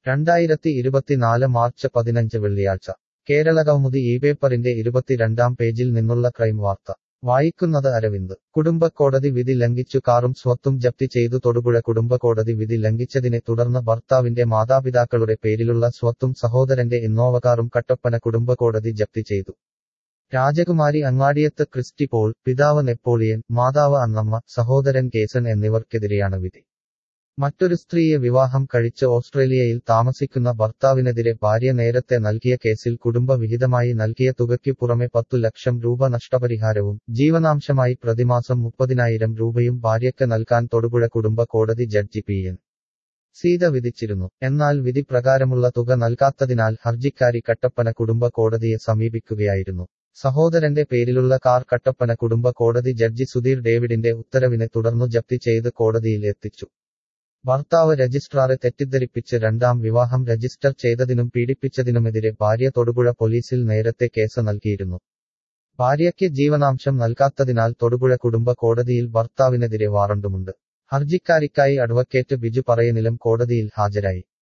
രണ്ടായിരത്തി ഇരുപത്തിനാല് മാർച്ച് പതിനഞ്ച് വെള്ളിയാഴ്ച കേരള കൗമുദി ഈ പേപ്പറിന്റെ ഇരുപത്തിരണ്ടാം പേജിൽ നിന്നുള്ള ക്രൈം വാർത്ത വായിക്കുന്നത് അരവിന്ദ് കുടുംബക്കോടതി വിധി ലംഘിച്ചു കാറും സ്വത്തും ജപ്തി ചെയ്തു തൊടുപുഴ കുടുംബക്കോടതി വിധി ലംഘിച്ചതിനെ തുടർന്ന് ഭർത്താവിന്റെ മാതാപിതാക്കളുടെ പേരിലുള്ള സ്വത്തും സഹോദരന്റെ ഇന്നോവ കാറും കട്ടപ്പന കുടുംബക്കോടതി ജപ്തി ചെയ്തു രാജകുമാരി അങ്ങാടിയത്ത് ക്രിസ്റ്റി പോൾ പിതാവ് നെപ്പോളിയൻ മാതാവ് അന്നമ്മ സഹോദരൻ കേസൻ എന്നിവർക്കെതിരെയാണ് വിധി മറ്റൊരു സ്ത്രീയെ വിവാഹം കഴിച്ച് ഓസ്ട്രേലിയയിൽ താമസിക്കുന്ന ഭർത്താവിനെതിരെ ഭാര്യ നേരത്തെ നൽകിയ കേസിൽ കുടുംബ വിഹിതമായി നൽകിയ തുകയ്ക്കു പുറമെ പത്തു ലക്ഷം രൂപ നഷ്ടപരിഹാരവും ജീവനാംശമായി പ്രതിമാസം മുപ്പതിനായിരം രൂപയും ഭാര്യയ്ക്ക് നൽകാൻ തൊടുപുഴ കുടുംബ കോടതി ജഡ്ജി പി എൻ സീത വിധിച്ചിരുന്നു എന്നാൽ വിധി പ്രകാരമുള്ള തുക നൽകാത്തതിനാൽ ഹർജിക്കാരി കട്ടപ്പന കുടുംബ കോടതിയെ സമീപിക്കുകയായിരുന്നു സഹോദരന്റെ പേരിലുള്ള കാർ കട്ടപ്പന കുടുംബ കോടതി ജഡ്ജി സുധീർ ഡേവിഡിന്റെ ഉത്തരവിനെ തുടർന്നു ജപ്തി ചെയ്ത് കോടതിയിൽ എത്തിച്ചു ഭർത്താവ് രജിസ്ട്രാറെ തെറ്റിദ്ധരിപ്പിച്ച് രണ്ടാം വിവാഹം രജിസ്റ്റർ ചെയ്തതിനും പീഡിപ്പിച്ചതിനുമെതിരെ ഭാര്യ തൊടുപുഴ പോലീസിൽ നേരത്തെ കേസ് നൽകിയിരുന്നു ഭാര്യയ്ക്ക് ജീവനാംശം നൽകാത്തതിനാൽ തൊടുപുഴ കുടുംബ കോടതിയിൽ ഭർത്താവിനെതിരെ വാറണ്ടുമുണ്ട് ഹർജിക്കാരിക്കായി അഡ്വക്കേറ്റ് ബിജു പറയനിലം കോടതിയിൽ ഹാജരായി